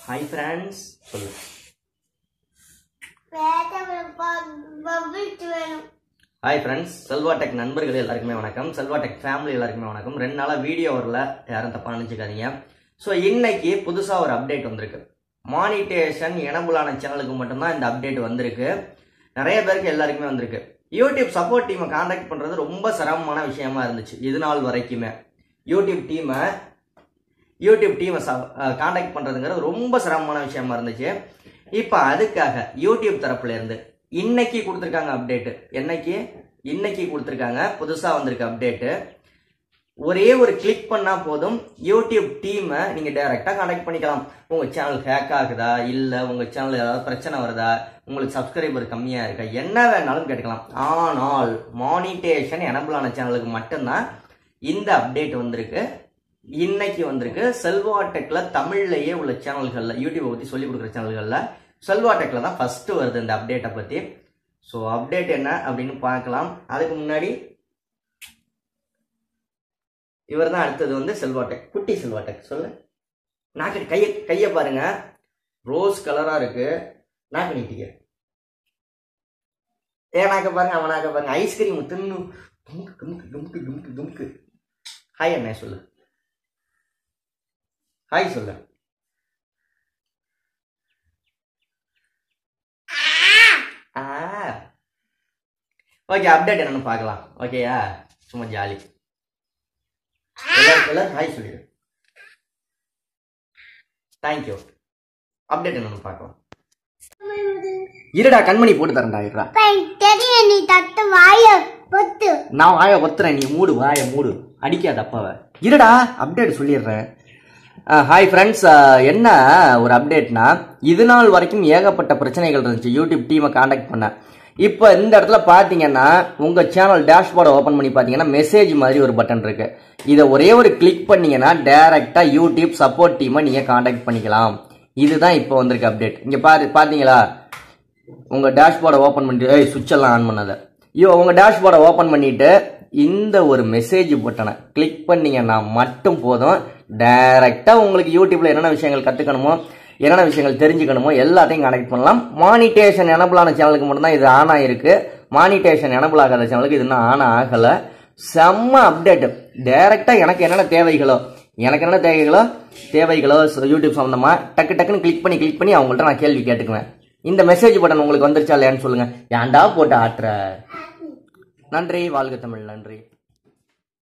hi friends சொல்லு bubbles வேணும் hi friends Selva tech நண்பர்கள் எல்லாருக்குமே வணக்கம் செல்வா டெக் ஃபேமிலி எல்லாருக்குமே வணக்கம் ரெண்டு நாளாக வீடியோ வரல யாரும் தப்பாக நினச்சிக்காதீங்க ஸோ இன்னைக்கு புதுசாக ஒரு அப்டேட் வந்திருக்கு மானிட்டேஷன் எனபுளான சேனலுக்கு மட்டும்தான் இந்த அப்டேட் வந்திருக்கு நிறைய பேருக்கு எல்லாருக்குமே வந்திருக்கு யூடியூப் சப்போர்ட் டீமை காண்டாக்ட் பண்ணுறது ரொம்ப சிரமமான விஷயமா இருந்துச்சு இது நாள் வரைக்குமே யூடியூப் டீமை யூடியூப் டீமை காண்டாக்ட் பண்ணுறதுங்கிறது ரொம்ப சிரமமான விஷயமா இருந்துச்சு இப்போ அதுக்காக யூடியூப் தரப்புல இருந்து இன்னைக்கு கொடுத்துருக்காங்க அப்டேட்டு என்னைக்கு இன்னைக்கு கொடுத்துருக்காங்க புதுசாக வந்திருக்கு அப்டேட்டு ஒரே ஒரு கிளிக் பண்ணால் போதும் யூடியூப் டீமை நீங்கள் டைரெக்டாக காண்டாக்ட் பண்ணிக்கலாம் உங்கள் சேனல் ஹேக் ஆகுதா இல்லை உங்கள் சேனல் ஏதாவது பிரச்சனை வருதா உங்களுக்கு சப்ஸ்கிரைபர் கம்மியாக இருக்கா என்ன வேணாலும் கேட்டுக்கலாம் ஆனால் மானிட்டேஷன் எனபிளான சேனலுக்கு மட்டும்தான் இந்த அப்டேட் வந்திருக்கு இன்னைக்கு வந்திருக்கு செல்வா டெக்ல தமிழ்லயே உள்ள சேனல்கள்ல யூடியூப் பத்தி சொல்லி கொடுக்குற சேனல்கள்ல செல்வா டெக்ல தான் ஃபர்ஸ்ட் வருது இந்த அப்டேட்டை பத்தி ஸோ அப்டேட் என்ன அப்படின்னு பார்க்கலாம் அதுக்கு முன்னாடி இவர் தான் அடுத்தது வந்து செல்வா டெக் குட்டி செல்வா டெக் சொல்லு நாக்கு கையை கையை பாருங்க ரோஸ் கலரா இருக்கு நாக்கு நீட்டிக்க ஏ நாக்க பாருங்க அவன் நாக்க பாருங்க ஐஸ்கிரீம் தின்னு துமுக்கு துமுக்கு துமுக்கு துமுக்கு துமுக்கு ஹாய் அண்ணே சொல்லு ஹாய் சொல்லு ஆ ஓகே அப்டேட் என்னன்னு பார்க்கலாம் ஓகேயா சும்மா ஜாலி எல்லாரும் எல்லாரும் ஹாய் சொல்லிடு தேங்க்யூ அப்டேட் என்னன்னு பார்க்கலாம் இருடா கண்மணி போட்டு தரேன்டா இருடா தெரியும் நீ தட்டு வாய பொத்து நான் வாயை ஒத்துறேன் நீ மூடு வாயை மூடு அடிக்காத அப்பாவை இருடா அப்டேட் சொல்லிடுறேன் ஹாய் ஃப்ரெண்ட்ஸ் என்ன ஒரு அப்டேட்னா இது நாள் வரைக்கும் ஏகப்பட்ட பிரச்சனைகள் இருந்துச்சு யூடியூப் டீமை காண்டாக்ட் பண்ண இப்போ இந்த இடத்துல பார்த்தீங்கன்னா உங்கள் சேனல் டேஷ்போர்டை ஓப்பன் பண்ணி பார்த்தீங்கன்னா மெசேஜ் மாதிரி ஒரு பட்டன் இருக்கு இதை ஒரே ஒரு கிளிக் பண்ணீங்கன்னா டேரெக்டாக யூடியூப் சப்போர்ட் டீமை நீங்கள் காண்டாக்ட் பண்ணிக்கலாம் இதுதான் இப்போ வந்திருக்க அப்டேட் இங்கே பாரு பார்த்தீங்களா உங்கள் டேஷ்போர்டை ஓப்பன் பண்ணிட்டு ஏய் சுவிட்ச் எல்லாம் ஆன் பண்ணாத ஐயோ உங்கள் டேஷ்போர்டை ஓப்பன் பண்ணிட்டு இந்த ஒரு மெசேஜ் பட்டனை கிளிக் பண்ணீங்கன்னா மட்டும் போதும் டைரெக்டாக உங்களுக்கு யூடியூப்ல என்னென்ன விஷயங்கள் கற்றுக்கணுமோ என்னென்ன விஷயங்கள் தெரிஞ்சுக்கணுமோ எல்லாத்தையும் கனெக்ட் பண்ணலாம் மானிட்டேஷன் எனபிளான சேனலுக்கு மட்டும்தான் இது ஆன் ஆயிருக்கு மானிட்டேஷன் எனபிள் ஆகாத சேனலுக்கு இது இன்னும் ஆன் ஆகலை செம்ம அப்டேட் டைரெக்டாக எனக்கு என்னென்ன தேவைகளோ எனக்கு என்ன தேவைகளோ தேவைகளோ யூடியூப் சம்மந்தமாக டக்கு டக்குன்னு கிளிக் பண்ணி கிளிக் பண்ணி அவங்கள்ட்ட நான் கேள்வி கேட்டுக்குவேன் இந்த மெசேஜ் பட்டன் உங்களுக்கு வந்துருச்சா இல்லையான்னு சொல்லுங்க ஏன்டா போட்டு ஆட்டுற நன்றி வாழ்க தமிழ் நன்றி